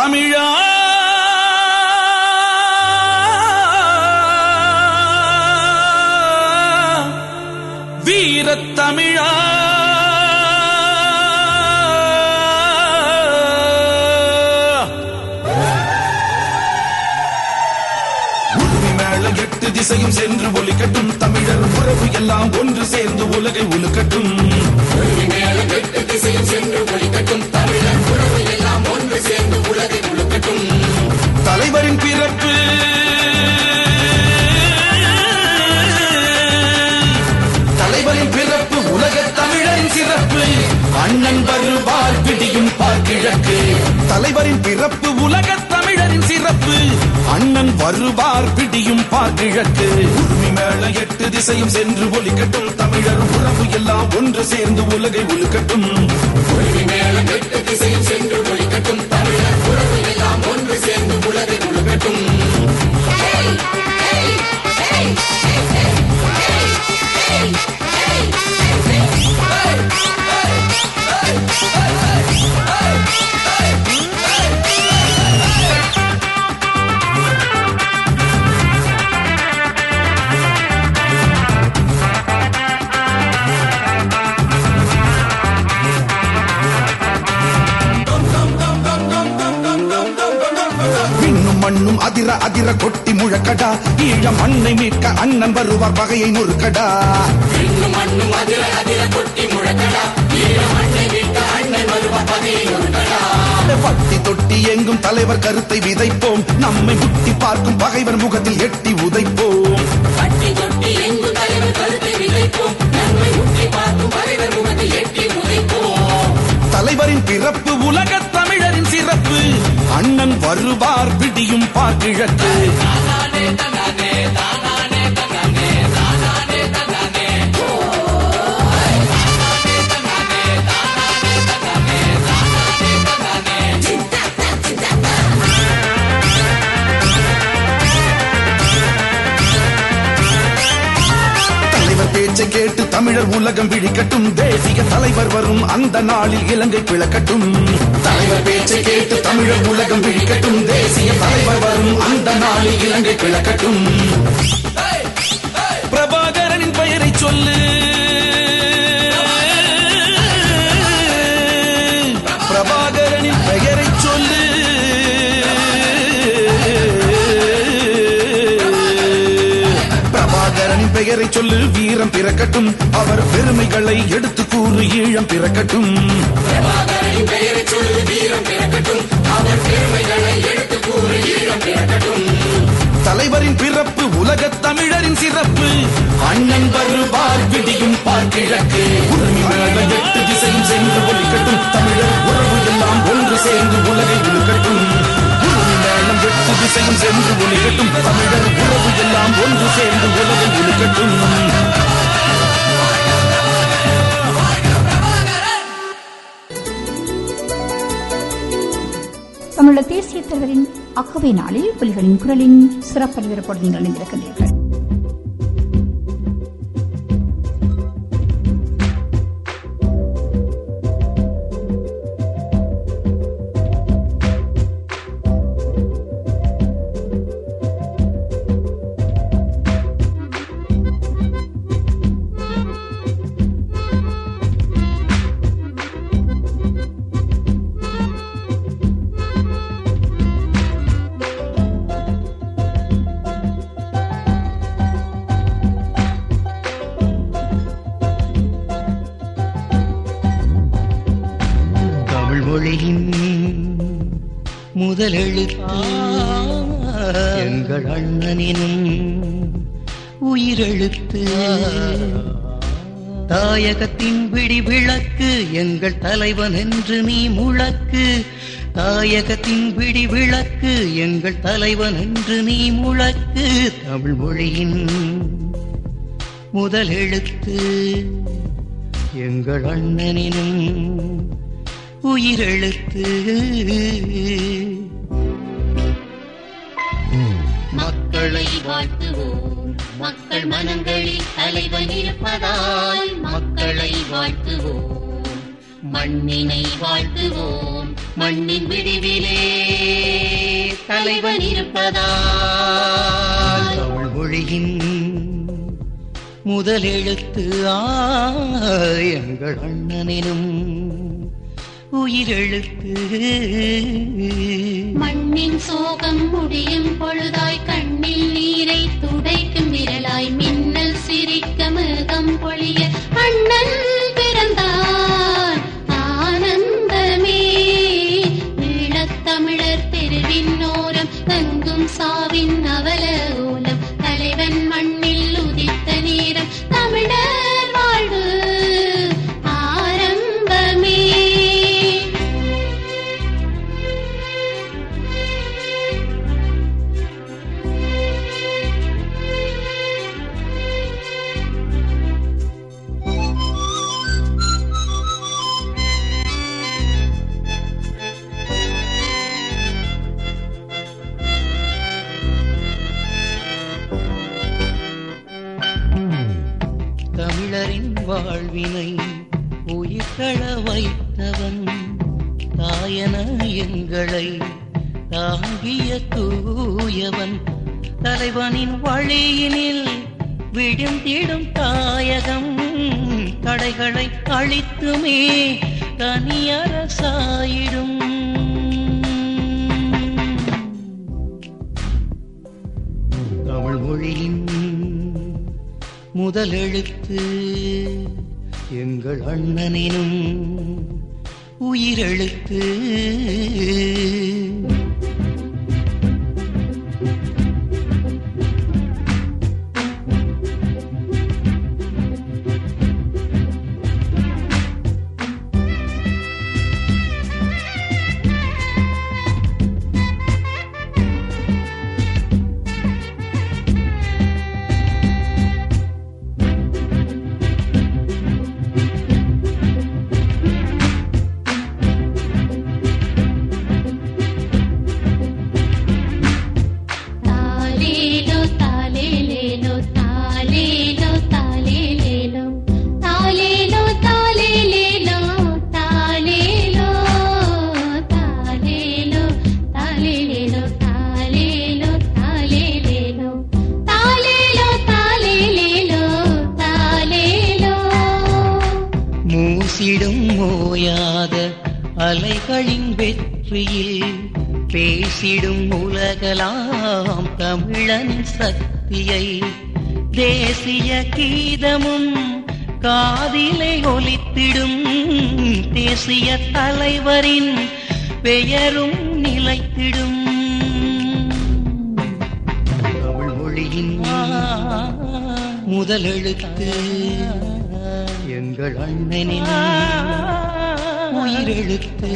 தமிழா வீரத் தமிழா உரிமை மேளம் எட்டு திசையும் சென்று ஒலிக்கட்டும் தமிழர் உறவு எல்லாம் ஒன்று சேர்ந்து உலகை உலுக்கட்டும் தலைவரின் பிறப்பு தலைவரின் பிறப்பு உலக தமிழரின் சிறப்பு அண்ணன் வருவார் பிடியும் பார்க்கிழக்கு தலைவரின் பிறப்பு உலக தமிழரின் சிறப்பு அண்ணன் வருவார் பிடியும் பார்க்கிழக்கு உரிமை மேள எட்டு திசையும் சென்று ஒலிக்கட்டும் தமிழர் உறவு எல்லாம் ஒன்று சேர்ந்து உலகை உலுக்கட்டும் விண்ணும் மண்ணும் அதிர அதிர கொட்டி முழக்கடா ஈழ மண்ணை மீட்க அண்ணன் வருவார் பகையை நொறுக்கடா பட்டி தொட்டி எங்கும் தலைவர் கருத்தை விதைப்போம் நம்மை முட்டி பார்க்கும் பகைவர் முகத்தில் எட்டி உதைப்போம் தலைவரின் பிறப்பு உலக தமிழரின் சிறப்பு அண்ணன் வருவார் விடியும் பார்க்கிழக்கு தலைவர் பேச்சை கேட்டு தமிழர் உலகம் விழிக்கட்டும் தேசிய தலைவர் வரும் அந்த நாளில் இலங்கை பிளக்கட்டும் தலைவர் பேச்சை கேட்டு தமிழர் உலகம் விழிக்கட்டும் தேசிய தலைவர் வரும் அந்த நாளில் இலங்கை பிளக்கட்டும் பிரபாகரனின் பெயரை சொல்லு பிரபாகரனின் பெயரை சொல்லு பிரபாகரனின் பெயரை சொல்லு வீரம் பிறக்கட்டும் அவர் பெருமைகளை எடுத்து கூறு ஈழம் பிறக்கட்டும் தலைவரின் பிறப்பு உலக தமிழரின் சிறப்பு அண்ணன் வருவார் விடியும் பார்க்கிழக்கு உரிமை மேல எட்டு திசையும் சென்று ஒலிக்கட்டும் தமிழர் உறவு எல்லாம் ஒன்று சேர்ந்து உலகை உழுக்கட்டும் உரிமை மேளம் எட்டு திசையும் சென்று ஒலிக்கட்டும் தமிழர் உறவு எல்லாம் ஒன்று சேர்ந்து உலகை உழுக்கட்டும் தமிழக தேசிய தலைவரின் அக்கவை நாளில் புலிகளின் குரலின் சிறப்பு நிரப்போடு நீங்கள் இணைந்திருக்கின்றீர்கள் தமிழ் மொழியின் முதலெழுத்து எங்கள் அண்ணனினும் உயிரெழுத்து தாயகத்தின் விடி விளக்கு எங்கள் தலைவன் என்று நீ முழக்கு தாயகத்தின் விடி விளக்கு எங்கள் தலைவன் என்று நீ முழக்கு தமிழ் மொழியின் முதலெழுத்து எங்கள் அண்ணனினும் உயிரெழுத்து மக்களை வாழ்த்துவோம் மக்கள் மனங்களில் தலைவன் இருப்பதால் மக்களை வாழ்த்துவோம் மண்ணினை வாழ்த்துவோம் மண்ணின் விடிவிலே தலைவன் இருப்பதால் தமிழ் மொழியின் முதலெழுத்து ஆ எங்கள் அண்ணனினும் உயிரெழுத்து மண்ணின் சோகம் முடியும் பொழுதாய் கண்ணில் நீரை துடைக்கும் விரலாய் மின்னல் சிரிக்க மிருகம் பொழிய அண்ணன் பிறந்தார் ஆனந்தமே ஈழத்தமிழர் தெருவின் ஓரம் தங்கும் சாவின் அவல ஓலம் தலைவன் மண்ணில் உதித்த நேரம் தமிழர் வாழ்வு ஆரம்பமே தமிழரின் வாழ்வினை உயிர்த்தள வைத்தவன் தாயன எங்களை தாங்கிய தூயவன் தலைவனின் வழியினில் விழுந்திடும் தாயகம் தடைகளை அழித்துமே தனியரசாயிடும் தமிழ் மொழியின் முதலெழுத்து எங்கள் அண்ணனினும் உயிரெழுத்து தாலேலோ தாலேலேலோ தாலேலோ தாலேலேலோ தாலேலோ தாலேலேலோ தாலேலோ தாலேலோ தாலேலேலோ தாலேலோ தாலேலேலோ தாலேலோ தாலேலேலோ தாலேலோ மூசிடும் ஓயாத அலைகளின் வெற்றியில் பேசிடும் உலகலாம் தமிழன் சக்தியை தேசிய கீதமும் காதிலை ஒலித்திடும் தேசிய தலைவரின் பெயரும் நிலைத்திடும் தமிழ் மொழியின் முதலெழுத்து எங்கள் அண்ணனின் உயிரெழுத்து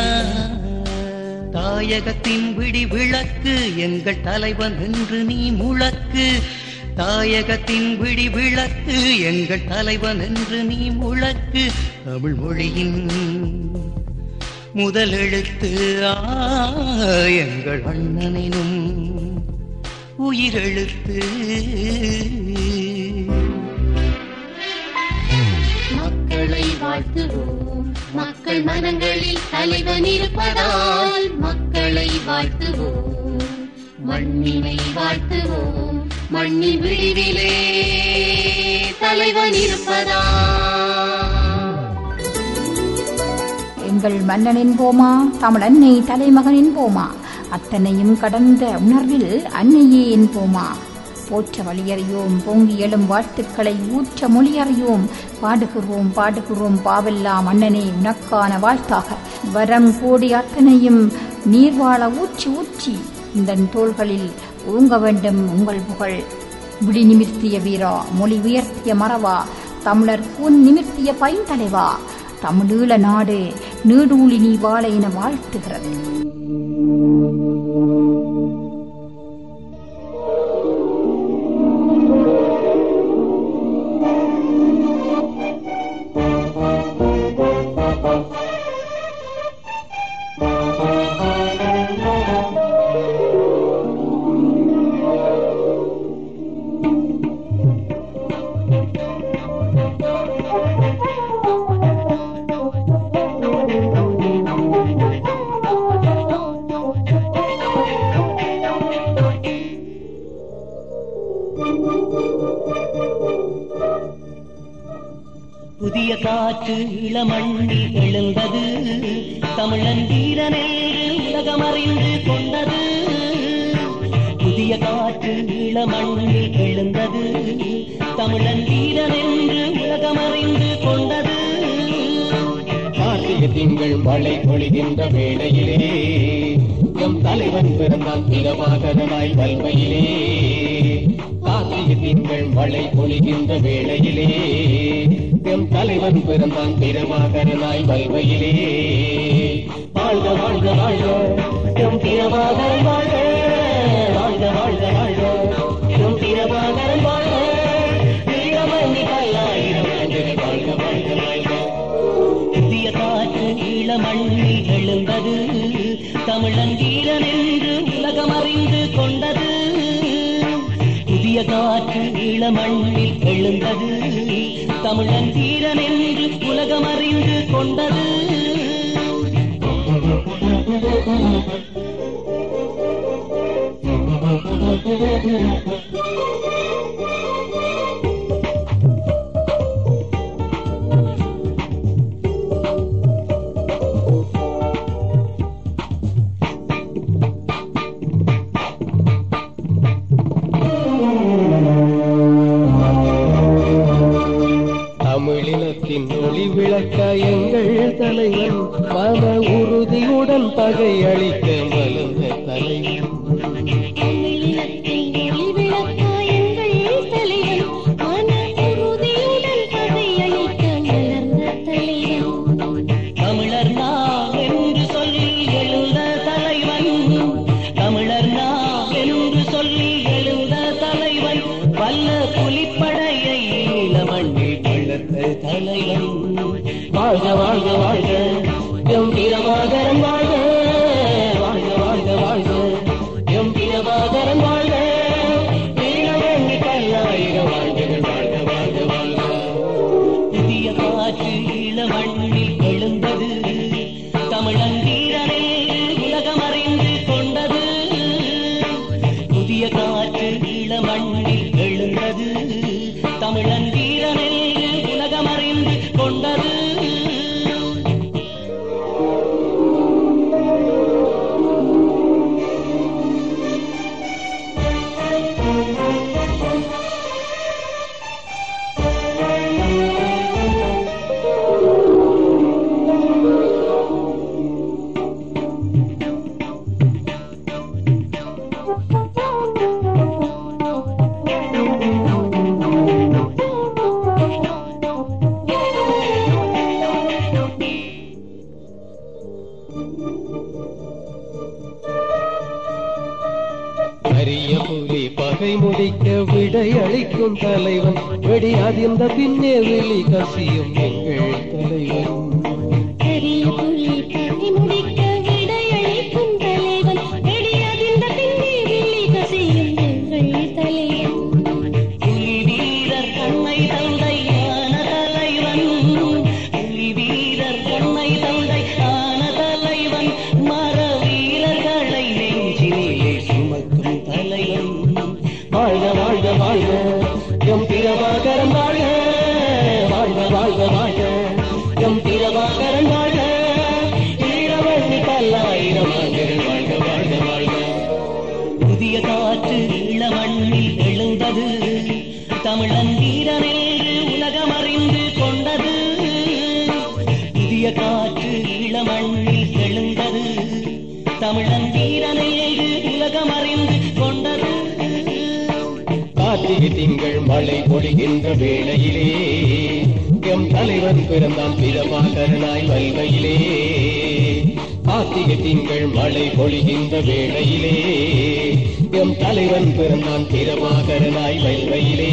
தாயகத்தின் விடி விளக்கு எங்கள் தலைவன் என்று நீ முழக்கு தாயகத்தின் விடி விளக்கு எங்கள் தலைவன் என்று நீ முழக்கு தமிழ் மொழியின் முதலெழுத்து ஆ எங்கள் அண்ணனினும் உயிரெழுத்து மக்களை வாழ்த்துவோம் மக்கள் மனங்களில் தலைவன் இருப்பதால் மக்களை வாழ்த்துவோம் மண்ணினை வாழ்த்துவோம் மண்ணின் விழிவிலே தலைவன் இருப்பதால் எங்கள் மன்னனின் போமா தமிழன்னை தலைமகனின் போமா அத்தனையும் கடந்த உணர்வில் அன்னையே என் போமா போற்ற வழியறியோம் பொங்கி எழும் வாழ்த்துக்களை ஊற்ற மொழியறியோம் பாடுகிறோம் பாடுகிறோம் பாவெல்லாம் அண்ணனே உனக்கான வாழ்த்தாக வரம் கோடி அத்தனையும் நீர்வாழ ஊற்றி ஊற்றி இந்த தோள்களில் ஓங்க வேண்டும் உங்கள் புகழ் விழி நிமிர்த்திய வீரா மொழி உயர்த்திய மறவா தமிழர் பூன் நிமிர்த்திய பைந்தலைவா தமிழீழ நாடு நீடூழி நீ வாழ என வாழ்த்துகிறது காற்று இளமண்ணில் எழுந்தது தமிழன் வீரனேறு உலகமறிந்து கொண்டது புதிய காற்று இளமண்ணில் எழுந்தது தமிழன் வீரனென்று உலகமறிந்து கொண்டது கார்த்திகை திங்கள் மழை பொழிகின்ற வேளையிலே எம் தலைவன் பிறந்தான் தினமாகனாய் வல்மையிலே கார்த்திகை திங்கள் மழை பொழிகின்ற வேளையிலே எம் தலைவன் பிறந்தான் தினமாகனாய் வல்மையிலே வாழ்க வாழ்க வாழ்க எம் தினமாகரன் வாழ்க வாழ்க வாழ்க வாழ்க எம் தினமாகரன் வாழ்க வீரமணி பல்லாயிரம் ஆண்டுகள் வாழ்க வாழ்க வாழ்க புதிய காற்று இளமண்ணில் எழுந்தது தமிழன் வீரன் என்று உலகமறிந்து கொண்டது புதிய காற்று இளமண்ணில் எழுந்தது தமிழன் வீரன் என்று உலகமறிந்து கொண்டது தமிழினத்தின் ஒளி விளக்க எங்கள் தலைவன் மன உறுதியுடன் பகை அளிக்க மலர்ந்த தலைவன் தமிழினத்தை ஒளிவிளக்க எங்கள் தலைவன் மன உறுதியுடன் பகையளிக்க மலர்ந்த தலைவன் தமிழர் நாம் என்று சொல்லி எழுந்த தலைவன் தமிழர் நாம் என்று சொல்லி எழுந்த தலைவன் வல்ல புலிப்படையை இளமண்ணில் வளர்த்த தலைவன் வாழ்க வாழ்க வாழ்க எம் பிரபாகரன் வாழ்க வாழ்க வாழ்க வாழ்க எம் பிரபாகரன் வாழ்க வீரமணி பல்லாயிரம் ஆண்டுகள் வாழ்க வாழ்க வாழ்க புதிய காற்று இளமண்ணில் எழுந்தது தமிழன் வீரனே உலகமறிந்து கொண்டது புதிய காற்று இளமண்ணில் எழுந்தது தமிழன் வீரனே உலகமறிந்து கொண்டது அரிய புலி பகை முடிக்க விடையளிக்கும் தலைவன் வெடியாதிர்ந்த பின்னே விழி கசியும் எங்கள் தலைவன் பெரிய புலி பகை முடிக்க விடையளிக்கும் தலைவன் வெடியதிர்ந்த பின்னே விழி கசியும் எங்கள் தலைவன் புலி வீரர் கண்ணை தந்தையான தலைவன் புலி வீரர் கண்ணை தந்தையான தலைவன் மர வீரர்களை நெஞ்சினிலே சுமக்கும் தலைவன் வாழ்க வாழ்க வாழ்க எம் பிரபாகரன் வாழ்க வாழ்க வாழ்க வாழ்க எம் பிரபாகரன் வாழ்க வீரமணி பல்லாயிரம் ஆண்டுகள் வாழ்க வாழ்க வாழ்க புதிய காற்று இளமண்ணில் எழுந்தது தமிழன் வீரனேறு உலகமறிந்து கொண்டது புதிய காற்று இளமண்ணில் எழுந்தது தமிழன் வீரனேறு உலகமறிந்து கொண்டது கார்த்திகை திங்கள் மழை பொழிகின்ற வேளையிலே எம் தலைவன் பிறந்தான் பிரபாகரனாய் வல்வையிலே கார்த்திகை திங்கள் மழை பொழிகின்ற வேளையிலே எம் தலைவன் பிறந்தான் பிரபாகரனாய் வல்வையிலே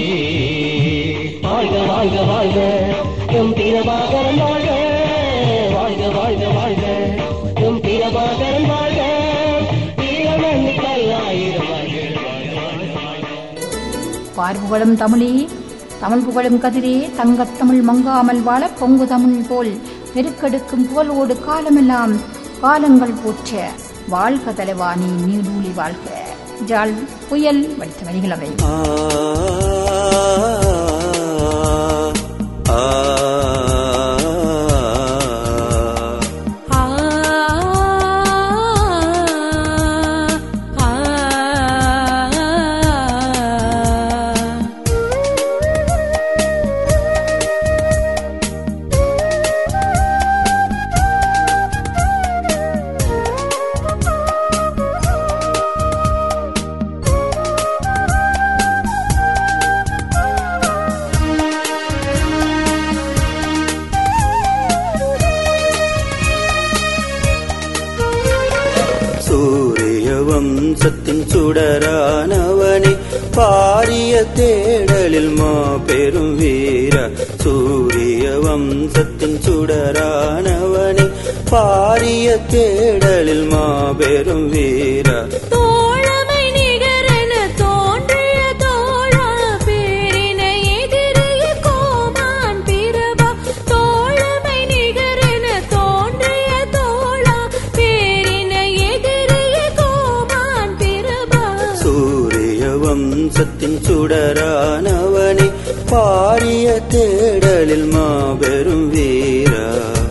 வாழ்க வாழ்க வாழ்க எம் பிரபாகரன் வாழ்க வாழ்க வாழ்க வாழ்க எம் பிரபாகரன் வாழ்க வீரமணி பல்லாயிரம் வாழ்க வாழ்க வாழ்க வாழ்க பார்ப்புகளும் தமிழே தமிழ் புகழும் கதிரே தங்கத் தமிழ் மங்காமல் வாழ பொங்கு தமிழ் போல் பெருக்கெடுக்கும் புகழோடு காலமெல்லாம் காலங்கள் போற்ற வாழ்க தலைவாணி நீடூழி வாழ்க ஜால் புயல் வடித்த வரிகளவை ஆ ஆ வம்சத்தின் சுடரானவனே பாரிய தேடலில் மாபெரும் வீர சூரிய வம்சத்தின் சுடரானவனே பாரிய தேடலில் மாபெரும் வீர தோழமை நிகரென தோன்றிய தோழா பேரினை எதிரிய கோமான் பிரபா தோழமை நிகரென தோன்றிய தோழா பேரினை எதிரிய கோமான் பிரபா சூரிய வம்சத்தின் சுடரானவனே பாரிய தேடலில் மாபெரும் வீரா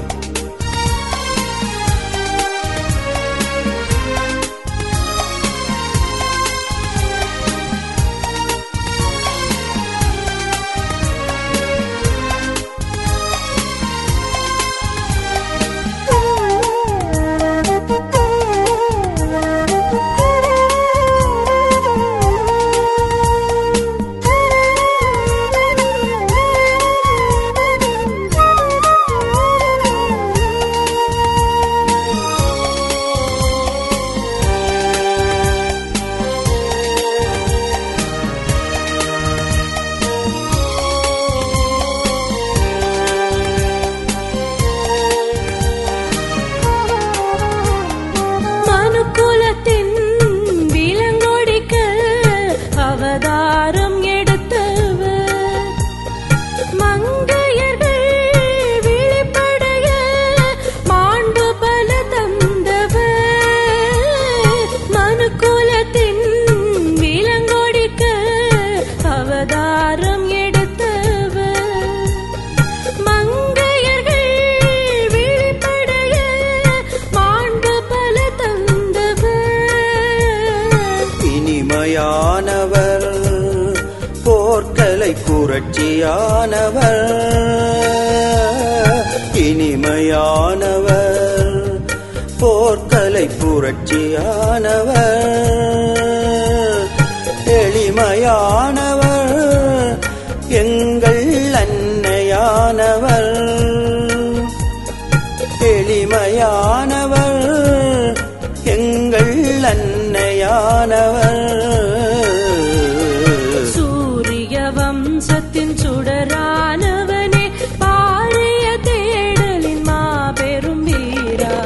மனுக்குலத்தின் விலங்கொடிக்க அவதாரம் எடுத்தவர் மங்கையர்கள் விழிப்படைய மாண்பு பல தந்தவர் மனுக்குலத்தின் விலங்கொடிக்க அவதாரம் எடுத்தவர் மங்கையர்கள் விழிப்படைய மாண்பு பல தந்தவர் இனிமையானவர் போர்க்கலை புரட்சியானவர் இனிமையானவர் போர்க்கலை புரட்சியானவர் எளிமையானவர் எங்கள் அன்னையானவர் எளிமையானவர் எங்கள் அன்னையானவர் சூரிய வம்சத்தின் சுடரானவனே பாரிய தேடலின் மாபெரும் வீரா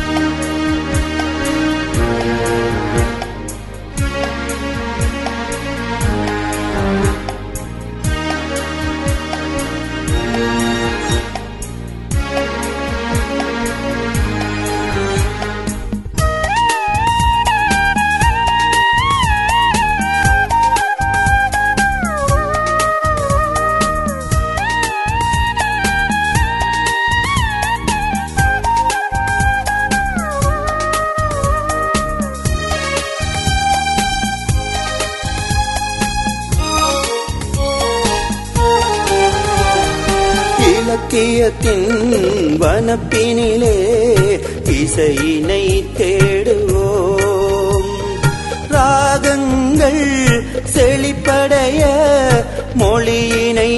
இலக்கியத்தின் வனப்பினிலே இசையினை தேடுவோம் ராகங்கள் செழிப்படைய மொழியினை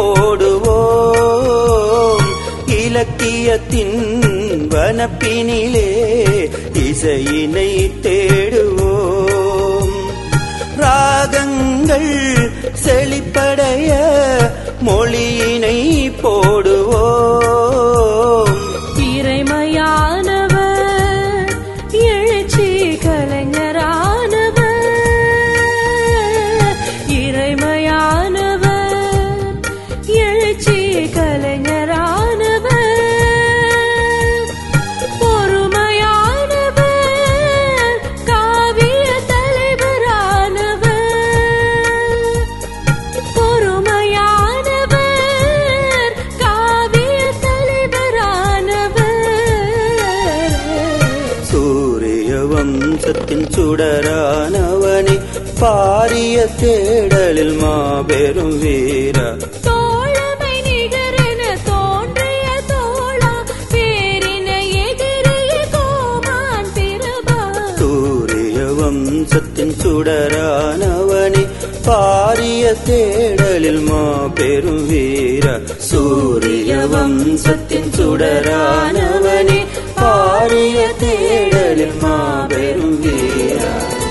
போடுவோம் இலக்கியத்தின் வனப்பினிலே இசையினை தேடுவோம் ராகங்கள் செழிப்படைய மொழியினை போடுவோம் திறமையானவர் எழுச்சி கலைஞரானவர் இறைமையானவர் எழுச்சி கலைஞரானவர் பொறுமையானவர் காவிய தலைவரானவர் பொறுமையானவர் காவிய தலைவரானவர் சூரிய வம்சத்தின் சுடரானவனே பாரிய தேடலில் மாபெரும் வீரா தோழமை நிகரென தோன்றிய தோழா பேரினை எதிரிய கோமான் பிரபா சூரிய வம்சத்தின் சுடரானவனே பாரிய தேடலில் மாபெரும் வீரா சூரிய வம்சத்தின் சுடரானவனே பாரிய தேடலில் மாபெரும் வீரா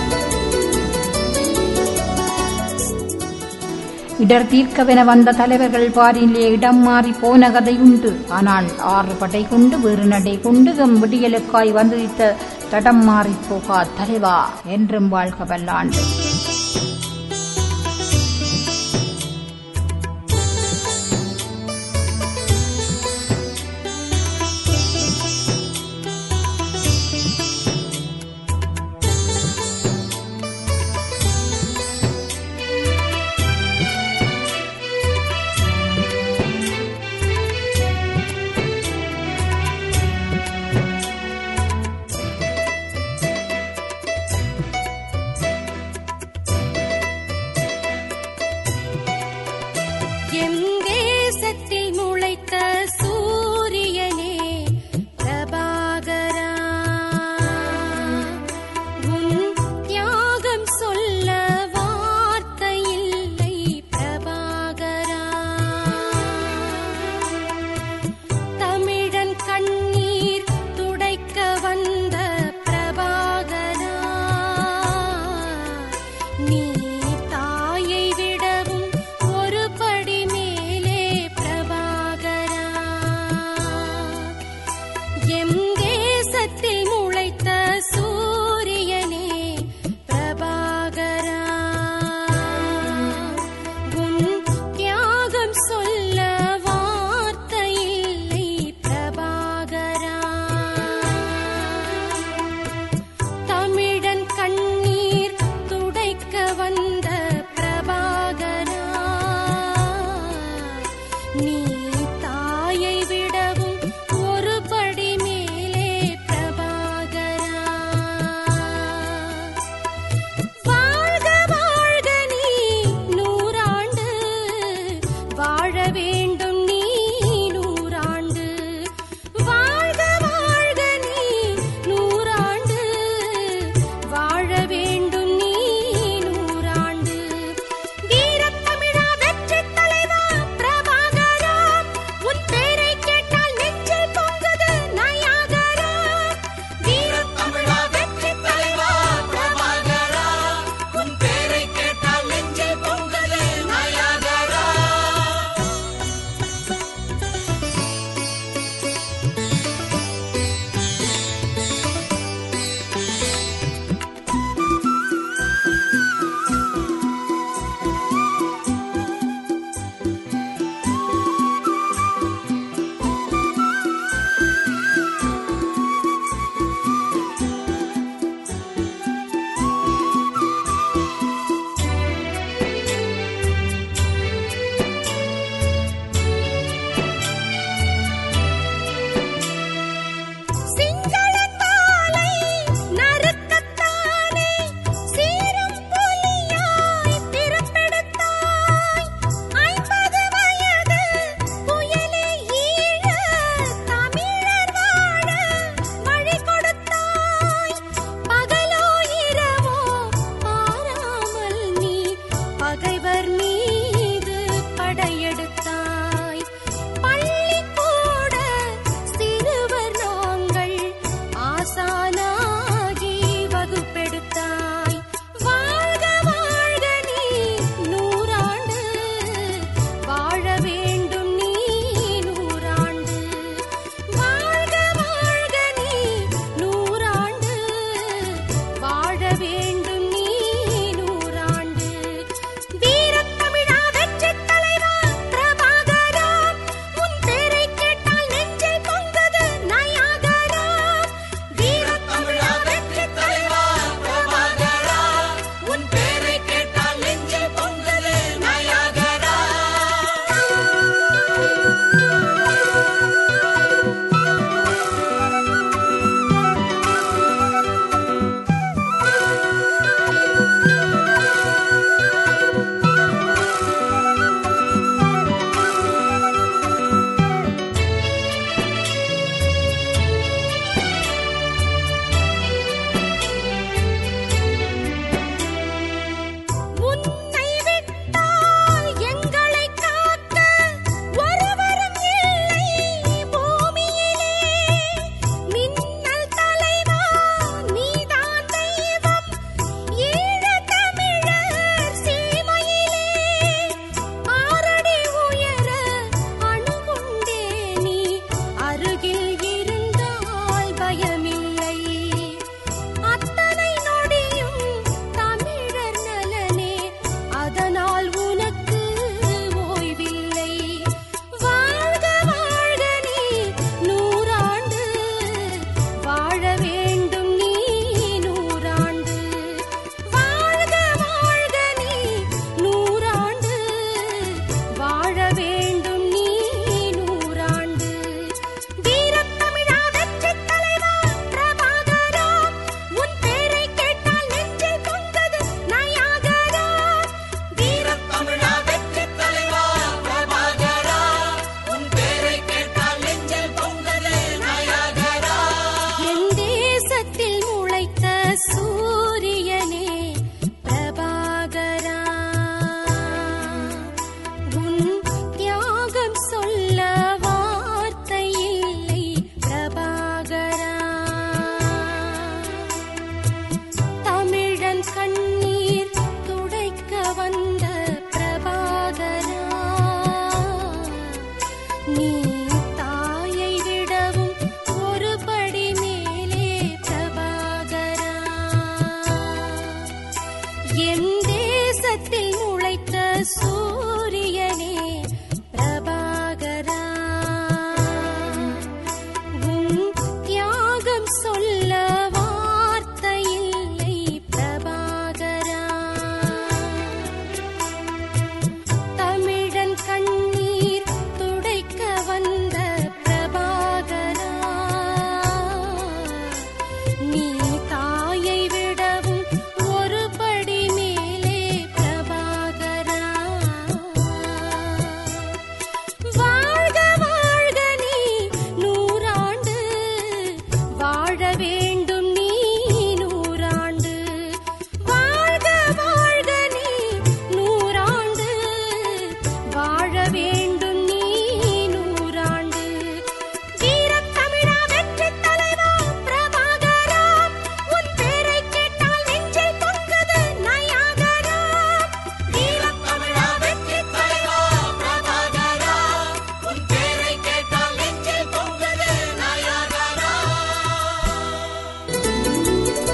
இடர் தீர்க்கவென வந்த தலைவர்கள் பாரிலே இடம் மாறி போன கதை உண்டு ஆனால் ஆறு படை கொண்டு வேறு நடை கொண்டு தம் விடியலுக்காய் வந்துதித்த தடம் மாறிப் போகா தலைவா என்றும் வாழ்க வல்லாண்டு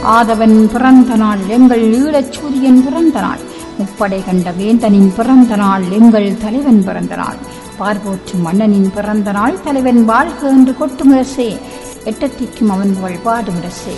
ஆதவன் பிறந்த நாள் எங்கள் ஈழச் சூரியன் பிறந்த நாள் முப்படை கண்ட வேந்தனின் பிறந்த நாள் எங்கள் தலைவன் பிறந்த நாள் பார்போற்றும் மன்னனின் பிறந்த நாள் தலைவன் வாழ்க என்று கொட்டுமுரசே எட்டத்திக்கும் அவன் புகழ் பாடுமுரசே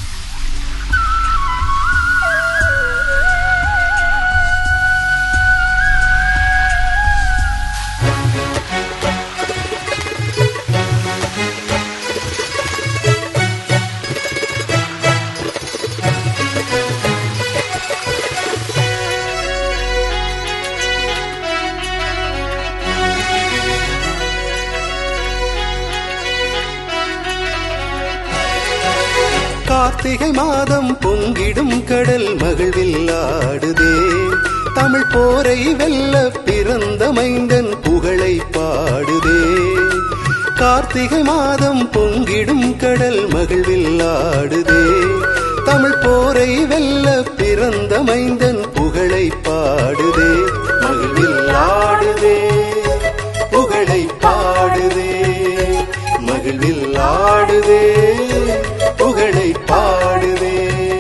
கார்த்திகை மாதம் பொங்கிடும் கடல் மகிழ்வில் ஆடுதே தமிழ் போரை வெல்ல பிறந்த மைந்தன் புகழை பாடுதே கார்த்திகை மாதம் பொங்கிடும் கடல் மகிழ்வில் ஆடுதே தமிழ் போரை வெல்ல பிறந்த மைந்தன் புகழை பாடுதே மகிழ்வில் ஆடுதே புகழை பாடுதே மகிழ்வில் ஆடுதே புகழை பாடுதே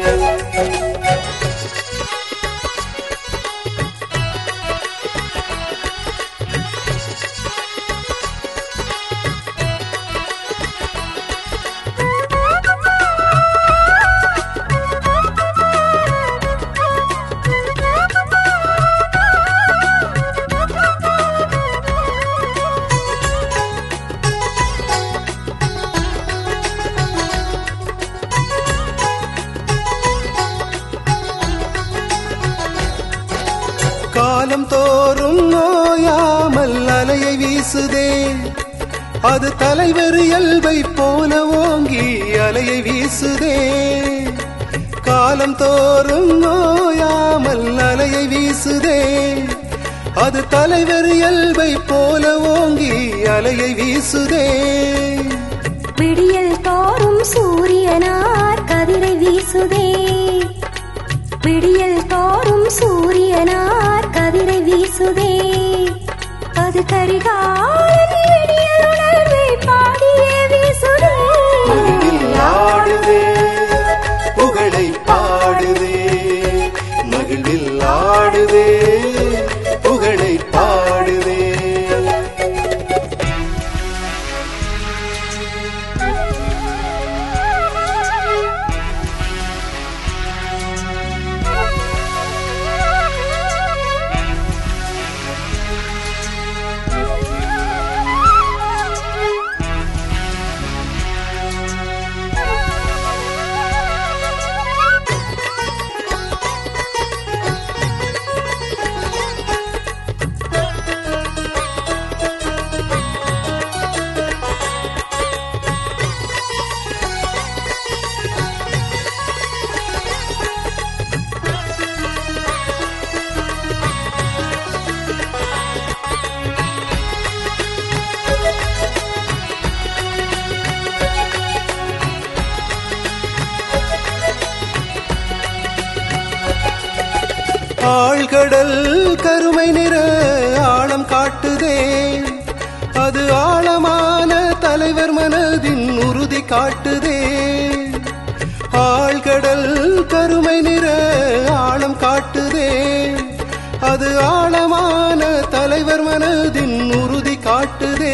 காலம் தோறும் நோயாமல் அலையை வீசுதே அது தலைவர் இயல்பை போல ஓங்கி அலையை வீசுதே காலம் தோறும் நோயாமல் அலையை வீசுதே அது தலைவர் இயல்பை போல ஓங்கி அலையை வீசுதே விடியல் தோறும் சூரியனார் கதிரை வீசுதே விடியல் தோறும் சூரியனார் கதிரை வீசுதே அது கரிகாலன் விடியல் உணர்வை பாடியே வீசுதே மகிழ்வில் ஆடுதே புகழை பாடுதே மகிழ்வில் ஆடுதே புகழை பாடுதே ஆழ்கடல் கருமை நிற ஆழம் காட்டுதே அது ஆழமான தலைவர் மனதின் உறுதி காட்டுதே ஆழ்கடல் கருமை நிற ஆழம் காட்டுதே அது ஆழமான தலைவர் மனதின் உறுதி காட்டுதே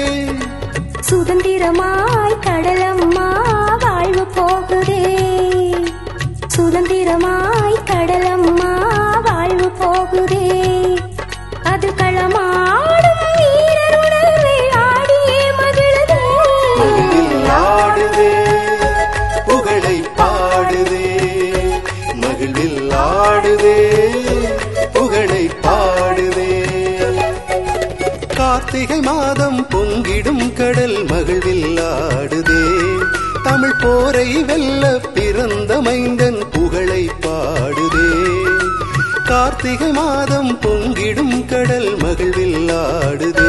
சுதந்திரமாய் கடலம்மா வாழ்வு போகுதே சுதந்திரமாய் கடலம்மா வாழ்வு போகுதே அது களமாடும் வீரர் உணர்வை ஆடியே மகிழுதே மகிழ்வில் ஆடுதே புகழை பாடுதே மகிழ்வில் ஆடுதே புகழை பாடுதே கார்த்திகை மாதம் பொங்கிடும் கடல் மகிழ்வில் ஆடுதே தமிழ் போரை வெல்ல பிறந்த மைந்தன் புகழை பாடுதே கார்த்திகை மாதம் பொங்கிடும் கடல் மகிழ்வில் ஆடுதே